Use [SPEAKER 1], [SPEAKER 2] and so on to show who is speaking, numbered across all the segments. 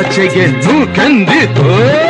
[SPEAKER 1] ಆಚೆಗೆ ನೂಕೆಂದಿತು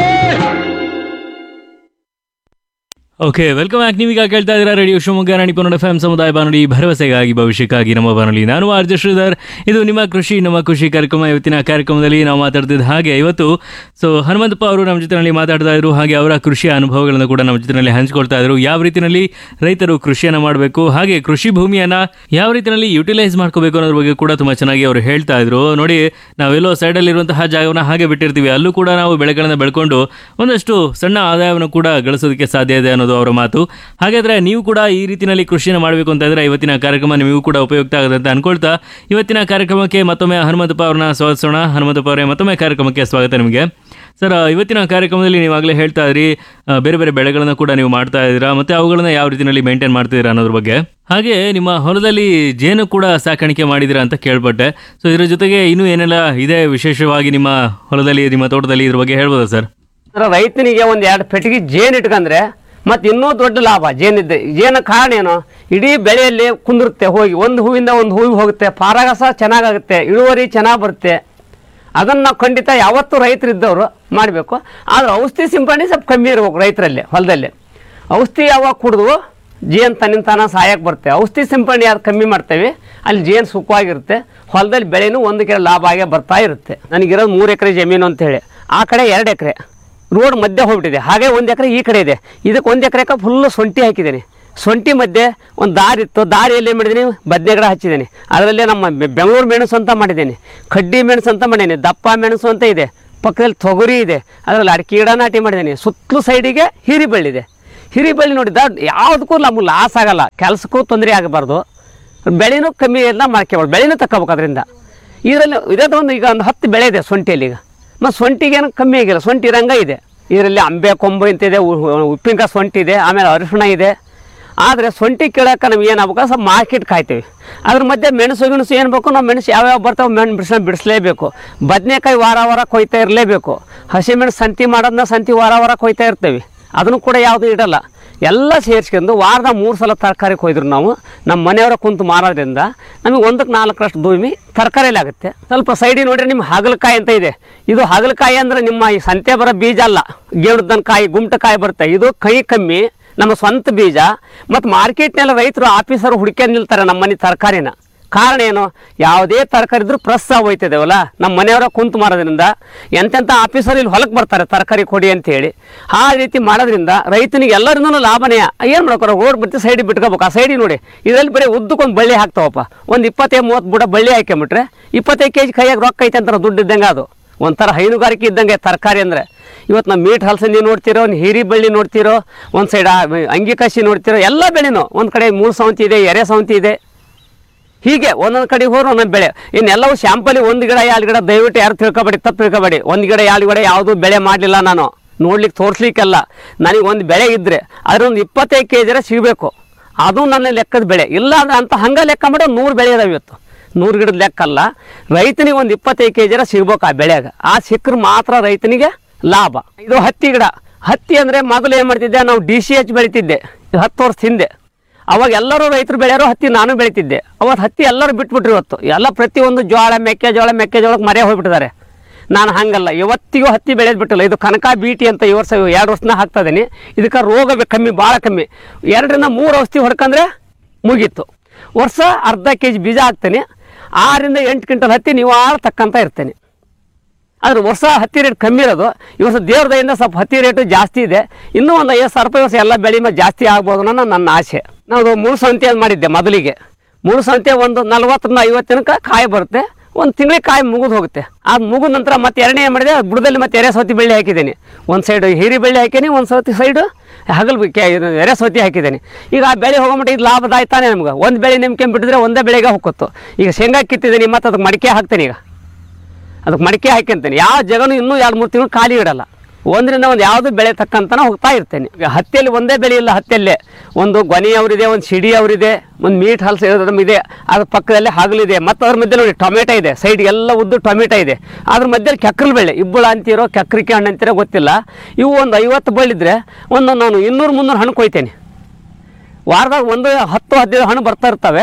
[SPEAKER 2] okay welcome back ನೀವೀಗ ಕೇಳ್ತಾ ಇದ್ದೀರಾ ರೇಡಿಯೋ ಶಿವಮೊಗ್ಗ ರಾಣಿ ಪನ್ನಡ ಎಫ್ ಸಮುದಾಯ ಬಾನುಲಿ ಭರವಸೆಗಾಗಿ ಭವಿಷ್ಯಕ್ಕಾಗಿ ನಮ್ಮ ಬಾನುಲಿ ನಾನು ಆರ್ ಜೆ ಶ್ರೀಧರ್ ಇದು ನಿಮ್ಮ ಕೃಷಿ ನಮ್ಮ ಖುಷಿ ಕಾರ್ಯಕ್ರಮ ಇವತ್ತಿನ ಕಾರ್ಯಕ್ರಮದಲ್ಲಿ ನಾವು ಮಾತಾಡ್ತಿದ್ದ ಹಾಗೆ ಇವತ್ತು ಸೊ ಹನುಮಂತಪ್ಪ ಅವರು ನಮ್ಮ ಜೊತೆನಲ್ಲಿ ಮಾತಾಡ್ತಾ ಇದ್ರು ಹಾಗೆ ಅವರ ಕೃಷಿಯ ಅನುಭವಗಳನ್ನು ಕೂಡ ನಮ್ಮ ಜೊತೆನಲ್ಲಿ ಹಂಚ್ಕೊಳ್ತಾ ಇದ್ರು ಯಾವ ರೀತಿಯಲ್ಲಿ ರೈತರು ಕೃಷಿಯನ್ನು ಮಾಡಬೇಕು ಹಾಗೆ ಕೃಷಿ ಭೂಮಿಯನ್ನ ಯಾವ ರೀತಿಯಲ್ಲಿ ಯುಟಿಲೈಸ್ ಮಾಡ್ಕೋಬೇಕು ಅನ್ನೋದ್ರ ಬಗ್ಗೆ ಕೂಡ ತುಂಬಾ ಚೆನ್ನಾಗಿ ಅವರು ಹೇಳ್ತಾ ಇದ್ರು ನೋಡಿ ನಾವೆಲ್ಲೋ ಸೈಡಲ್ಲಿ ಇರುವಂತಹ ಜಾಗವನ್ನು ಹಾಗೆ ಬಿಟ್ಟಿರ್ತೀವಿ ಅಲ್ಲೂ ಕೂಡ ನಾವು ಬೆಳೆಗಳನ್ನು ಬೆಳ್ಕೊಂಡು ಒಂದಷ್ಟು ಸಣ್ಣ ಆದಾಯವನ್ನು ಕೂಡ ಗಳಿಸೋದಕ್ಕೆ ಸಾಧ್ಯ ಇದೆ ಅನ್ನೋದು ಅವರ ಮಾತು ಹಾಗಾದ್ರೆ ನೀವು ಕೂಡ ಈ ರೀತಿಯಲ್ಲಿ ಕೃಷಿಯನ್ನು ಮಾಡಬೇಕು ಅಂತ ಇದ್ರೆ ಇವತ್ತಿನ ಕಾರ್ಯಕ್ರಮ ನಿಮಗೂ ಕೂಡ ಉಪಯುಕ್ತ ಆಗುತ್ತೆ ಅಂತ ಅನ್ಕೊಳ್ತಾ ಇವತ್ತಿನ ಕಾರ್ಯಕ್ರಮಕ್ಕೆ ಮತ್ತೊಮ್ಮೆ ಹನುಮಂತಪ್ಪ ಅವ್ರನ್ನ ಸ್ವಾಗತಿಸೋಣ ಹನುಮಂತಪ್ಪ ಅವರೇ ಮತ್ತೊಮ್ಮೆ ಕಾರ್ಯಕ್ರಮಕ್ಕೆ ಸ್ವಾಗತ ನಿಮಗೆ ಸರ್ ಇವತ್ತಿನ ಕಾರ್ಯಕ್ರಮದಲ್ಲಿ ನೀವಾಗಲೇ ಹೇಳ್ತಾ ಇದ್ರಿ ಆ, ಬೇರೆ ಬೇರೆ ಬೆಳೆಗಳನ್ನು ಕೂಡ ನೀವು ಮಾಡ್ತಾ ಇದ್ದೀರಾ ಮತ್ತೆ ಅವುಗಳನ್ನ ಯಾವ ರೀತಿಯಲ್ಲಿ ಮೇಂಟೈನ್ ಮಾಡ್ತಿದ್ದೀರಾ ಅನ್ನೋದ್ರ ಬಗ್ಗೆ ಹಾಗೆ ನಿಮ್ಮ ಹೊಲದಲ್ಲಿ ಜೇನು ಕೂಡ ಸಾಕಾಣಿಕೆ ಮಾಡಿದ್ದೀರಾ ಅಂತ ಕೇಳ್ಪಟ್ಟೆ ಸೊ ಇದ್ರ ಜೊತೆಗೆ ಇನ್ನೂ ಏನೆಲ್ಲ ಇದೆ ವಿಶೇಷವಾಗಿ ನಿಮ್ಮ ಹೊಲದಲ್ಲಿ ನಿಮ್ಮ ತೋಟದಲ್ಲಿ ಇದ್ರ ಬಗ್ಗೆ ಹೇಳ್ಬೋದಾ ಸರ್
[SPEAKER 3] ಅಂದ್ರೆ ರೈತನಿಗೆ ಒಂದ್ ಎರಡು ಪೆಟ್ಟಿಗೆ ಜೇನು ಇಟ್ಕಂದ್ರೆ ಮತ್ತೆ ಇನ್ನೂ ದೊಡ್ಡ ಲಾಭ ಜೇನಿದ್ದೆ ಜೇನ ಕಾರಣ ಏನು ಇಡೀ ಬೆಳೆಯಲ್ಲಿ ಕುಂದಿರುತ್ತೆ ಹೋಗಿ ಒಂದು ಹೂವಿಂದ ಒಂದು ಹೂವಿಗೆ ಹೋಗುತ್ತೆ ಪಾರಾಗಸ ಚೆನ್ನಾಗಾಗುತ್ತೆ ಇಳುವರಿ ಚೆನ್ನಾಗಿ ಬರುತ್ತೆ ಅದನ್ನು ನಾವು ಖಂಡಿತ ಯಾವತ್ತೂ ರೈತರಿದ್ದವರು ಮಾಡಬೇಕು ಆದ್ರೆ ಔಷಧಿ ಸಿಂಪಡಣೆ ಸ್ವಲ್ಪ ಕಮ್ಮಿ ಇರ್ಬೇಕು ರೈತರಲ್ಲಿ ಹೊಲದಲ್ಲಿ ಔಷಧಿ ಯಾವಾಗ ಕುಡಿದು ಜೇನು ತನ್ನಿಂದ ತಾನ ಸಾಯಕ್ಕೆ ಬರುತ್ತೆ ಔಷಧಿ ಸಿಂಪಡಣೆ ಯಾವ್ದು ಕಮ್ಮಿ ಮಾಡ್ತೇವೆ ಅಲ್ಲಿ ಜೇನು ಸುಖವಾಗಿರುತ್ತೆ ಹೊಲದಲ್ಲಿ ಬೆಳೆನೂ ಒಂದು ಕೆರೆ ಲಾಭ ಆಗೇ ಬರ್ತಾ ಇರುತ್ತೆ ನನಗಿರೋದು ಮೂರು ಎಕರೆ ಜಮೀನು ಅಂತ ಹೇಳಿ ಆ ಕಡೆ ಎರಡು ಎಕರೆ ರೋಡ್ ಮಧ್ಯೆ ಹೋಗ್ಬಿಟ್ಟಿದೆ ಹಾಗೆ ಒಂದು ಎಕರೆ ಈ ಕಡೆ ಇದೆ ಇದಕ್ಕೆ ಒಂದು ಎಕರೆಗೆ ಫುಲ್ಲು ಸೊಂಟಿ ಹಾಕಿದ್ದೀನಿ ಸೊಂಟಿ ಮಧ್ಯೆ ಒಂದು ದಾರಿ ಇತ್ತು ದಾರಿಯಲ್ಲಿ ಏನು ಮಾಡಿದ್ದೀನಿ ಬದನೆ ಗಿಡ ಹಚ್ಚಿದ್ದೀನಿ ಅದರಲ್ಲೇ ನಮ್ಮ ಬೆ- ಬೆಂಗಳೂರು ಮೆಣಸು ಅಂತ ಮಾಡಿದ್ದೀನಿ ಕಡ್ಡಿ ಮೆಣಸು ಅಂತ ಮಾಡೀನಿ ದಪ್ಪ ಮೆಣಸು ಅಂತ ಇದೆ ಪಕ್ಕದಲ್ಲಿ ತೊಗರಿ ಇದೆ ಅದರಲ್ಲಿ ಅಡಿಕೆ ಗಿಡ ನಾಟಿ ಮಾಡಿದ್ದೀನಿ ಸುತ್ತಲೂ ಸೈಡಿಗೆ ಹೀರಿ ಬಳ್ಳಿದೆ ಹಿರಿ ಬಳ್ಳಿ ನೋಡಿದ ಯಾವುದಕ್ಕೂ ನಮ್ಗೆ ಲಾಸ್ ಆಗಲ್ಲ ಕೆಲಸಕ್ಕೂ ತೊಂದರೆ ಆಗಬಾರ್ದು ಬೆಳೆನೂ ಕಮ್ಮಿ ಎಲ್ಲ ಮಾಡ್ಕೋಬಾರ್ದು ಬೆಳೆನೂ ತಗೋಬೇಕು ಅದರಿಂದ ಇದರಲ್ಲಿ ಇರೋದು ಒಂದು ಈಗ ಒಂದು ಹತ್ತು ಬೆಳೆ ಇದೆ ಸೊಂಟಿಯಲ್ಲಿ ಈಗ ಮತ್ತು ಸೊಂಟಿಗೇನು ಕಮ್ಮಿ ಆಗಿಲ್ಲ ಸೊಂಟಿ ರಂಗ ಇದೆ ಇದರಲ್ಲಿ ಅಂಬೆ ಕೊಂಬು ಅಂತಿದೆ ಉ- ಉಪ್ಪಿನಕಾಯಿ ಸೊಂಟಿ ಇದೆ ಆಮೇಲೆ ಅರಿಶಿಣ ಇದೆ ಆದರೆ ಸೊಂಟಿ ಕೇಳಕ್ಕೆ ನಮ್ಗೆ ಏನು ಆಗ್ಬೇಕು ಸ್ವಲ್ಪ ಮಾರ್ಕೆಟ್ ಕಾಯ್ತೀವಿ ಅದ್ರ ಮಧ್ಯೆ ಮೆಣಸು ಗಿಣಸು ಏನು ಬೇಕು ನಾವು ಮೆಣಸು ಯಾವ್ಯಾವ ಬರ್ತಾವೆ ಮೆಣಸು ಬಿಡಿಸ ಬಿಡಿಸ್ಲೇಬೇಕು ಬದನೆಕಾಯಿ ವಾರ ವಾರ ಕೊಯ್ತಾ ಇರಲೇಬೇಕು ಹಸಿಮೆಣಸು ಸಂತಿ ಮಾಡೋದನ್ನ ಸಂತಿ ವಾರ ವಾರ ಕೊಯ್ತಾ ಇರ್ತೀವಿ ಅದನ್ನು ಕೂಡ ಯಾವುದು ಇಡಲ್ಲ ಎಲ್ಲ ಸೇರಿಸ್ಕೊಂಡು ವಾರದ ಮೂರು ಸಲ ತರಕಾರಿ ಕೊಯ್ದ್ರು ನಾವು ನಮ್ಮ ಮನೆಯವರ ಕುಂತು ಮಾರೋದ್ರಿಂದ ನಮಗೆ ಒಂದಕ್ಕೆ ನಾಲ್ಕರಷ್ಟು ಭೂಮಿ ತರಕಾರಿಯಲ್ಲಿ ಆಗುತ್ತೆ ಸ್ವಲ್ಪ ಸೈಡಿ ನೋಡ್ರಿ ನಿಮ್ಮ ಹಾಗಲಕಾಯಿ ಅಂತ ಇದೆ ಇದು ಹಾಗಲಕಾಯಿ ಅಂದರೆ ನಿಮ್ಮ ಈ ಸಂತೆ ಬರೋ ಬೀಜ ಅಲ್ಲ ಗೇಣದನ್ ಕಾಯಿ ಗುಮ್ಟಕಾಯಿ ಬರುತ್ತೆ ಇದು ಕೈ ಕಮ್ಮಿ ನಮ್ಮ ಸ್ವಂತ ಬೀಜ ಮತ್ತು ಮಾರ್ಕೆಟ್ನೆಲ್ಲ ರೈತರು ಆಫೀಸರು ಹುಡ್ಕೊಂಡು ನಿಲ್ತಾರೆ ನಮ್ಮ ಮನೆ ತರಕಾರಿನ ಕಾರಣ ಏನು ಯಾವುದೇ ತರಕಾರಿ ಇದ್ರೂ ಪ್ರೆಸ್ ಹೋಯ್ತಿದ್ದೇವಲ್ಲ ನಮ್ಮ ಮನೆಯವರ ಕುಂತು ಮಾರೋದ್ರಿಂದ ಎಂತೆಂಥ ಆಫೀಸರ್ ಇಲ್ಲಿ ಹೊಲಕ್ಕೆ ಬರ್ತಾರೆ ತರಕಾರಿ ಕೊಡಿ ಅಂತ ಹೇಳಿ ಆ ರೀತಿ ಮಾಡೋದ್ರಿಂದ ರೈತನಿಗೆ ಎಲ್ಲರಿಂದನೂ ಲಾಭನೇ ಏನು ಮಾಡ್ಕೊರ ರೋಡ್ ಬಿಟ್ಟು ಸೈಡಿಗೆ ಬಿಟ್ಕೋಬೇಕು ಆ ಸೈಡಿಗೆ ನೋಡಿ ಇದರಲ್ಲಿ ಬರೀ ಉದ್ದಕ್ಕೊಂದು ಬಳ್ಳಿ ಹಾಕ್ತಾವಪ್ಪ ಒಂದು ಇಪ್ಪತ್ತೈದು ಮೂವತ್ತು ಬುಡ ಬಳ್ಳಿ ಹಾಕ್ಕೊಂಬಿಟ್ರೆ ಇಪ್ಪತ್ತೈದು ಕೆ ಜಿ ಕೈಯಾಗ ರೊಕ್ಕ ಐತೆ ಅಂತಾರೆ ದುಡ್ಡು ಇದ್ದಂಗೆ ಅದು ಒಂಥರ ಹೈನುಗಾರಿಕೆ ಇದ್ದಂಗೆ ತರಕಾರಿ ಅಂದರೆ ಇವತ್ತು ನಾವು ಮೀಟ್ ಹಲಸಂದಿ ನೋಡ್ತಿರೋ ಒಂದು ಹೀರಿ ಬಳ್ಳಿ ನೋಡ್ತಿರೋ ಒಂದು ಸೈಡ್ ಅಂಗಿ ಕಸಿ ನೋಡ್ತಿರೋ ಎಲ್ಲ ಬೆಳೆನೂ ಒಂದು ಕಡೆ ಮೂರು ಸೌಂತಿ ಇದೆ ಎರೆ ಸೌಂತಿ ಇದೆ ಹೀಗೆ ಒಂದೊಂದು ಕಡೆ ಹೋದ್ರೆ ಒಂದೊಂದು ಬೆಳೆ ಇನ್ನೆಲ್ಲವೂ ಶಾಂಪಲಿ ಒಂದು ಗಿಡ ಎರಡು ಗಿಡ ದಯವಿಟ್ಟು ಯಾರು ತಿಳ್ಕೊಬೇಡಿ ತಪ್ಪು ತಿಳ್ಕೊಬೇಡಿ ಒಂದು ಗಿಡ ಎರಡು ಗಿಡ ಯಾವುದೂ ಬೆಳೆ ಮಾಡಲಿಲ್ಲ ನಾನು ನೋಡ್ಲಿಕ್ಕೆ ತೋರಿಸ್ಲಿಕ್ಕೆಲ್ಲ ನನಗೆ ಒಂದು ಬೆಳೆ ಇದ್ದರೆ ಅದರೊಂದು ಇಪ್ಪತ್ತೈದು ಕೆ ಜಿರ ಸಿಗಬೇಕು ಅದು ನನ್ನ ಲೆಕ್ಕದ ಬೆಳೆ ಇಲ್ಲ ಅಂದ್ರೆ ಅಂತ ಹಂಗೆ ಲೆಕ್ಕ ಮಾಡೋ ನೂರು ಬೆಳೆ ಇದಾವೆ ಇವತ್ತು ನೂರು ಗಿಡದ ಲೆಕ್ಕ ಅಲ್ಲ ರೈತನಿಗೆ ಒಂದು ಇಪ್ಪತ್ತೈದು ಕೆ ಜಿರ ಸಿಗ್ಬೇಕು ಆ ಬೆಳೆಯಾಗ ಆ ಸಿಕ್ಕರೆ ಮಾತ್ರ ರೈತನಿಗೆ ಲಾಭ ಇದು ಹತ್ತಿ ಗಿಡ ಹತ್ತಿ ಅಂದರೆ ಮೊದಲು ಏನು ಮಾಡ್ತಿದ್ದೆ ನಾವು ಡಿ ಸಿ ಎಚ್ ಬೆಳಿತಿದ್ದೆ ಇದು ಹತ್ತು ವರ್ಷ ಹಿಂದೆ ಅವಾಗ ಎಲ್ಲರೂ ರೈತರು ಬೆಳೆಯೋರು ಹತ್ತಿ ನಾನು ಬೆಳಿತಿದ್ದೆ ಅವತ್ತು ಹತ್ತಿ ಎಲ್ಲರೂ ಬಿಟ್ಬಿಟ್ರು ಇವತ್ತು ಎಲ್ಲ ಪ್ರತಿಯೊಂದು ಜೋಳ ಮೆಕ್ಕೆಜೋಳ ಮೆಕ್ಕೆಜೋಳಕ್ಕೆ ಮರೆ ಹೋಗ್ಬಿಟ್ಟಿದ್ದಾರೆ ನಾನು ಹಂಗಲ್ಲ ಇವತ್ತಿಗೂ ಹತ್ತಿ ಬೆಳೆಯೋದು ಬಿಟ್ಟಿಲ್ಲ ಇದು ಕನಕ ಬೀಟಿ ಅಂತ ಈ ವರ್ಷ ಎರಡು ವರ್ಷನ ಹಾಕ್ತಾ ಇದೀನಿ ಇದಕ್ಕೆ ರೋಗ ಬೆ- ಕಮ್ಮಿ ಭಾಳ ಕಮ್ಮಿ ಎರಡರಿಂದ ಮೂರು ಔಷಧಿ ಹೊಡ್ಕಂದ್ರೆ ಮುಗೀತು ವರ್ಷ ಅರ್ಧ ಕೆ ಜಿ ಬೀಜ ಹಾಕ್ತೇನೆ ಆರರಿಂದ ಎಂಟು ಕ್ವಿಂಟಲ್ ಹತ್ತಿ ನಿವಾರ ತಕ್ಕಂತ ಇರ್ತೇನೆ ಆದ್ರೆ ವರ್ಷ ಹತ್ತಿ ರೇಟ್ ಕಮ್ಮಿ ಇರೋದು ಈ ವರ್ಷ ದೇವ್ರ ದಯಿಂದ ಸ್ವಲ್ಪ ಹತ್ತಿ ರೇಟು ಜಾಸ್ತಿ ಇದೆ ಇನ್ನೂ ಒಂದು ಐವತ್ತು ಸಾವಿರ ರೂಪಾಯಿ ವರ್ಷ ಎಲ್ಲ ಬೆಳೆ ಮೇಲೆ ಜಾಸ್ತಿ ಆಗ್ಬೋದು ಅನ್ನೋ ನನ್ನ ಆಸೆ ನಾವು ಮೂರು ಸಂತೆ ಅಂತ ಮಾಡಿದ್ದೆ ಮೊದಲಿಗೆ ಮೂರು ಸಂತೆ ಒಂದು ನಲ್ವತ್ತರಿಂದ ಐವತ್ತು ದಿನಕ್ಕೆ ಕಾಯಿ ಬರುತ್ತೆ ಒಂದು ತಿಂಗಳಿಗೆ ಕಾಯಿ ಮುಗಿದು ಹೋಗುತ್ತೆ ಅದು ಮುಗಿದ ನಂತರ ಮತ್ತೆ ಎರಡನೇ ಏನು ಮಾಡಿದೆ ಬುಡದಲ್ಲಿ ಮತ್ತೆ ಎರೆ ಸೌತಿ ಬೆಳ್ಳಿ ಹಾಕಿದ್ದೀನಿ ಒಂದು ಸೈಡ್ ಹೀರಿ ಬೆಳ್ಳಿ ಹಾಕೀನಿ ಒಂದು ಸೌತಿ ಸೈಡು ಹಗಲು ಕೆ- ಇದು ಎರೆ ಸೌತಿ ಹಾಕಿದ್ದೀನಿ ಈಗ ಆ ಬೆಳೆ ಹೋಗ್ಬಿಟ್ಟು ಇದು ಲಾಭದಾಯ್ತಾನೆ ನಮ್ಗೆ ಒಂದು ಬೆಳೆ ನಿಮ್ಗೆ ಬಿಟ್ಟಿದ್ರೆ ಒಂದೇ ಬೆಳೆಗೆ ಹೋಗ್ಕೊತ್ತು ಈಗ ಶೇಂಗಾ ಕಿತ್ತಿದ್ದೀನಿ ಮತ್ತು ಅದಕ್ಕೆ ಮಡಿಕೆ ಹಾಕ್ತೀನಿ ಈಗ ಅದಕ್ಕೆ ಮಡಿಕೆ ಹಾಕ್ಯಂತೇನೆ ಯಾವ ಜಗನು ಇನ್ನೂ ಎರಡು ಮೂರು ತಿಂಗಳು ಖಾಲಿ ಇಡಲ್ಲ ಒಂದರಿಂದ ಒಂದು ಯಾವುದು ಬೆಳೆ ತಕ್ಕಂತನ ಹೋಗ್ತಾ ಇರ್ತೇನೆ ಈಗ ಹತ್ತಿಯಲ್ಲಿ ಒಂದೇ ಬೆಳೆ ಇಲ್ಲ ಹತ್ತಿಯಲ್ಲೇ ಒಂದು ಗೊನೆ ಅವರಿದೆ ಒಂದು ಸಿಡಿ ಅವರಿದೆ ಒಂದು ಮೀಟ್ ಹಲ್ಸ್ ಇದೆ ಅದ್ರ ಪಕ್ಕದಲ್ಲಿ ಹಗಲಿದೆ ಮತ್ತು ಅದ್ರ ಮಧ್ಯೆ ನೋಡಿ ಟೊಮೆಟೊ ಇದೆ ಸೈಡ್ ಎಲ್ಲ ಉದ್ದು ಟೊಮೆಟೊ ಇದೆ ಅದ್ರ ಮಧ್ಯದಲ್ಲಿ ಕೆಕ್ರಲ್ ಬೆಳೆ ಇಬ್ಬಳ ಅಂತೀರೋ ಕೆಕ್ರಿಕೆ ಹಣ್ಣು ಅಂತೀರೋ ಗೊತ್ತಿಲ್ಲ ಇವು ಒಂದು ಐವತ್ತು ಬಳ್ಳಿದ್ರೆ ಒಂದು ನಾನು ಇನ್ನೂರು ಮುನ್ನೂರು ಹಣ್ಣು ಕೊಯ್ತೇನೆ ವಾರದಾಗ ಒಂದು ಹತ್ತು ಹದಿನೈದು ಹಣ್ಣು ಬರ್ತಾ ಇರ್ತವೆ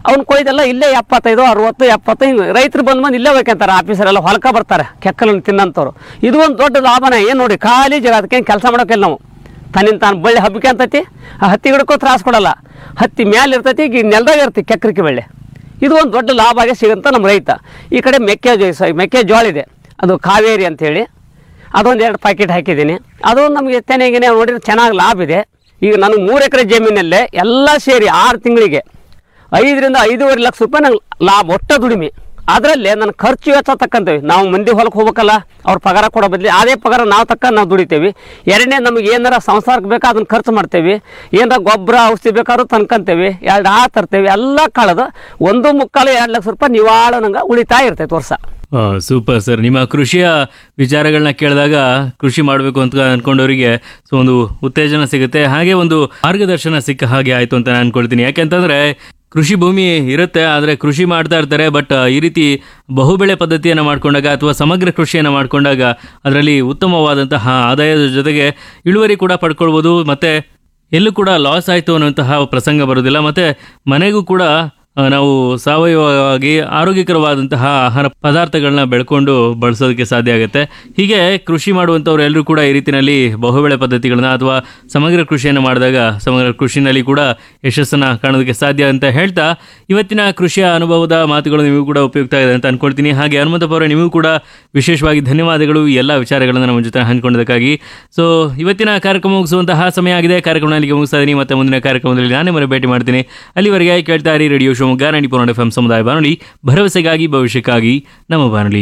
[SPEAKER 3] ಅವ್ನು ಕೊಯ್ದೆಲ್ಲ ಇಲ್ಲೇ ಎಪ್ಪತ್ತೈದು ಅರವತ್ತು ಎಪ್ಪತ್ತು ಹಿಂಗೆ ರೈತರು ಬಂದು ಬಂದು ಇಲ್ಲೇ ಹೋಗ್ಯಂತಾರೆ ಆಫೀಸರೆಲ್ಲ ಹೊಲಕ ಬರ್ತಾರೆ ಕೆಕ್ಕಲನ್ನು ತಿನ್ನಂಥವ್ರು ಇದು ಒಂದು ದೊಡ್ಡ ಲಾಭನೇ ಏನು ನೋಡಿ ಖಾಲಿ ಜಾಗ ಅದಕ್ಕೆ ಕೆಲಸ ಮಾಡೋಕ್ಕಿಲ್ಲ ನಾವು ತನ್ನಿಂದ ತಾನು ಬಳ್ಳಿ ಹಬ್ಬಿಕೆ ಅಂತೈತಿ ಆ ಹತ್ತಿ ಗಿಡಕ್ಕೂ ತ್ರಾಸ ಕೊಡಲ್ಲ ಹತ್ತಿ ಮ್ಯಾಲೆ ಇರ್ತೈತಿ ಈಗ ನೆಲದಾಗ ಇರ್ತಿ ಕೆಕ್ಕರಿಕೆ ಬೆಳ್ಳೆ ಇದು ಒಂದು ದೊಡ್ಡ ಲಾಭ ಆಗಿ ಸಿಗಂತ ನಮ್ಮ ರೈತ ಈ ಕಡೆ ಮೆಕ್ಕೆಜೋಳ ಮೆಕ್ಕೆಜೋಳ ಇದೆ ಅದು ಕಾವೇರಿ ಅಂತೇಳಿ ಅದೊಂದು ಎರಡು ಪ್ಯಾಕೆಟ್ ಹಾಕಿದ್ದೀನಿ ಅದು ನಮಗೆ ತೆನೆಗಿನೇ ನೋಡಿದ್ರೆ ಚೆನ್ನಾಗಿ ಲಾಭ ಇದೆ ಈಗ ನನಗೆ ಮೂರು ಎಕರೆ ಜಮೀನಲ್ಲೇ ಎಲ್ಲ ಸೇರಿ ಆರು ತಿಂಗಳಿಗೆ ಐದರಿಂದ ಐದೂವರೆ ಲಕ್ಷ ರೂಪಾಯಿ ನಂಗೆ ಲಾಭ ಒಟ್ಟ ದುಡಿಮೆ ಅದರಲ್ಲೇ ನನ್ನ ಖರ್ಚು ವೆಚ್ಚ ತಕ್ಕಂತೇವೆ ನಾವು ಮಂದಿ ಹೊಲಕ್ಕೆ ಹೋಗ್ಬೇಕಲ್ಲ ಅವ್ರ ಪಗಾರ ಕೊಡೋ ಬದಲಿ ಅದೇ ಪಗಾರ ನಾವು ತಕ್ಕ ನಾವು ದುಡಿತೇವೆ ಎರಡನೇ ನಮಗೆ ಏನಾರ ಸಂಸಾರಕ್ಕೆ ಬೇಕಾ ಅದನ್ನು ಖರ್ಚು ಮಾಡ್ತೇವೆ ಏನಾರ ಗೊಬ್ಬರ ಔಷಧಿ ಬೇಕಾದ್ರೂ ತನ್ಕಂತೇವೆ ಎರಡು ಆ ತರ್ತೇವೆ ಎಲ್ಲ ಕಳೆದು ಒಂದು ಮುಕ್ಕಾಲು ಎರಡು ಲಕ್ಷ ರೂಪಾಯಿ ನಿವಾಳ ನಂಗೆ ಉಳಿತಾಯ ಇರ್ತೈತೆ ವರ್ಷ
[SPEAKER 2] ಸೂಪರ್ ಸರ್ ನಿಮ್ಮ ಕೃಷಿಯ ವಿಚಾರಗಳನ್ನ ಕೇಳಿದಾಗ ಕೃಷಿ ಮಾಡಬೇಕು ಅಂತ ಅನ್ಕೊಂಡವರಿಗೆ ಸೊ ಒಂದು ಉತ್ತೇಜನ ಸಿಗುತ್ತೆ ಹಾಗೆ ಒಂದು ಮಾರ್ಗದರ್ಶನ ಸಿಕ್ಕ ಹಾಗೆ ಆಯ್ತು ಅಂತ ನಾನು ಅನ್ಕೊಳ್ತೀನಿ ಯಾಕೆಂತಂದ್ರೆ ಕೃಷಿ ಭೂಮಿ ಇರುತ್ತೆ ಆದರೆ ಕೃಷಿ ಮಾಡ್ತಾ ಇರ್ತಾರೆ ಬಟ್ ಈ ರೀತಿ ಬಹುಬೆಳೆ ಪದ್ಧತಿಯನ್ನು ಮಾಡ್ಕೊಂಡಾಗ ಅಥವಾ ಸಮಗ್ರ ಕೃಷಿಯನ್ನು ಮಾಡ್ಕೊಂಡಾಗ ಅದರಲ್ಲಿ ಉತ್ತಮವಾದಂತಹ ಆದಾಯದ ಜೊತೆಗೆ ಇಳುವರಿ ಕೂಡ ಪಡ್ಕೊಳ್ಬೋದು ಮತ್ತೆ ಎಲ್ಲೂ ಕೂಡ ಲಾಸ್ ಆಯಿತು ಅನ್ನುವಂತಹ ಪ್ರಸಂಗ ಬರೋದಿಲ್ಲ ಮತ್ತೆ ಮನೆಗೂ ಕೂಡ ಆ, ನಾವು ಸಾವಯವವಾಗಿ ಆರೋಗ್ಯಕರವಾದಂತಹ ಆಹಾರ ಪದಾರ್ಥಗಳನ್ನ ಬೆಳ್ಕೊಂಡು ಬಳಸೋದಕ್ಕೆ ಸಾಧ್ಯ ಆಗುತ್ತೆ ಹೀಗೆ ಕೃಷಿ ಮಾಡುವಂಥವ್ರು ಎಲ್ಲರೂ ಕೂಡ ಈ ರೀತಿಯಲ್ಲಿ ಬಹುಬೆಳೆ ಪದ್ಧತಿಗಳನ್ನ ಅಥವಾ ಸಮಗ್ರ ಕೃಷಿಯನ್ನು ಮಾಡಿದಾಗ ಸಮಗ್ರ ಕೃಷಿನಲ್ಲಿ ಕೂಡ ಯಶಸ್ಸನ್ನು ಕಾಣೋದಕ್ಕೆ ಸಾಧ್ಯ ಅಂತ ಹೇಳ್ತಾ ಇವತ್ತಿನ ಕೃಷಿಯ ಅನುಭವದ ಮಾತುಗಳು ನಿಮಗೂ ಕೂಡ ಉಪಯುಕ್ತ ಇದೆ ಅಂತ ಅನ್ಕೊಳ್ತೀನಿ ಹಾಗೆ ಹನುಮಂತಪ್ಪ ಅವರೇ ನಿಮಗೂ ಕೂಡ ವಿಶೇಷವಾಗಿ ಧನ್ಯವಾದಗಳು ಈ ಎಲ್ಲ ವಿಚಾರಗಳನ್ನು ನಮ್ಮ ಜೊತೆ ಹಂಚಿಕೊಂಡದಕ್ಕಾಗಿ ಸೊ ಇವತ್ತಿನ ಕಾರ್ಯಕ್ರಮ ಮುಗಿಸುವಂತಹ ಸಮಯ ಆಗಿದೆ ಕಾರ್ಯಕ್ರಮ ಅಲ್ಲಿಗೆ ಮುಗಿಸ್ತಾ ಇದ್ದೀನಿ ಮತ್ತೆ ಮುಂದಿನ ಕಾರ್ಯಕ್ರಮದಲ್ಲಿ ನಾನೇ ಮನೆ ಭೇಟಿ ಮಾಡ್ತೀನಿ ಅಲ್ಲಿವರೆಗೆ ಕೇಳ್ತಾ ಇರಿ radio Shivamogga ninety four F M ಸಮುದಾಯ ಬಾನುಲಿ ಭರವಸೆಗಾಗಿ ಭವಿಷ್ಯಕ್ಕಾಗಿ ನಮ್ಮ ಬಾನುಲಿ